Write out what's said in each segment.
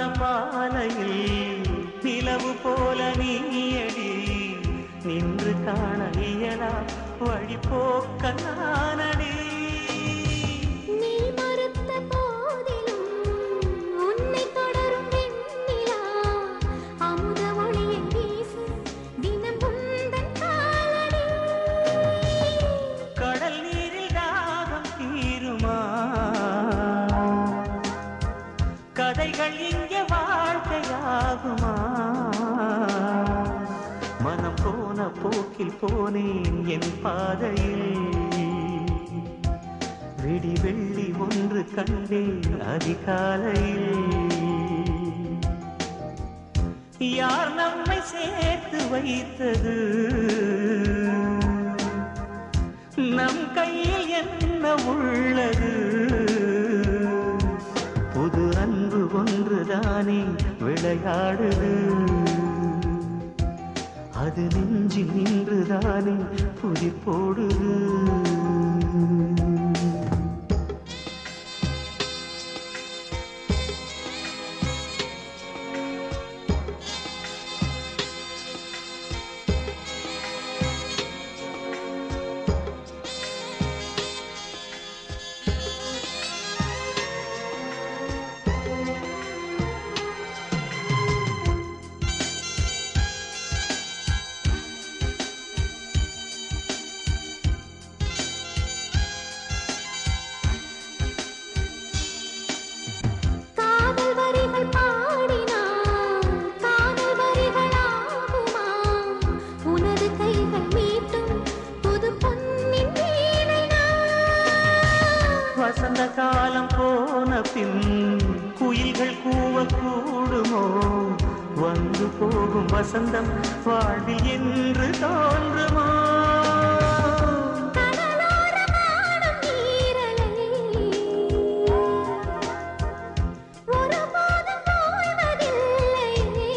பாலையில் நிலவு போல நீயடி நின்று காண இயலா வழி போக்க நானடி நீ மறுத்த போதிலும் உன்னை தொடரும் வெண்ணிலா அமுத ஒளியை வீசு தினம் உந்தன் காலடி கடல் நீரில் தாகம் தீருமா கதைகள் இங்கே வாழ்க்கையாகுமா மனம் போன போக்கில் போனேன் என் பாதையில் விடி வெள்ளி ஒன்று கண்டேன் அதிகாலையில் யார் நம்மை சேர்த்து வைத்தது நம் கையில் என்ன உள்ளது புது அன்பு ஒன்றுதானே விளையாடுது அது நெஞ்சில் நின்றுதானே புதிர் போடுது காதல் வரிகள் பாடினான் காதல் வரிகளாகுமா உனது கைகள் மீட்டும் புது பொன்னின் வீணை நான். வசந்த காலம் போன பின் குயில்கள் கூவ கூடுமோ வந்து போகும் வசந்தம் வாழ்வில் என்று தோன்றுமோ கடலோரமாடும் நீரலை ஒருபோதும் ஓய்வதில்லை.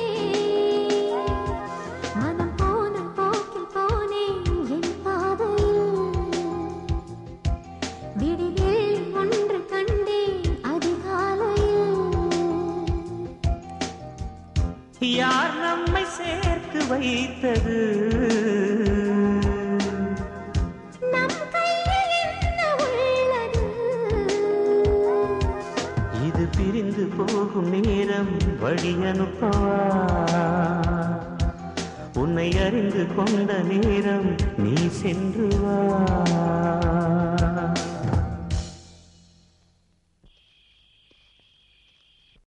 மனம் போன போக்கில் போனேன் என் பாதையில். விடிவெள்ளி ஒன்று கண்டேன் அதிகாலையில் யார் நம்மை சேர்த்து வைத்தது நம் கையில் என்ன உள்ளது இது பிரிந்து போகும் நேரம் வழி அனுப்பவா உன்னை அறிந்து கொண்ட நேரம் நீ சென்று வா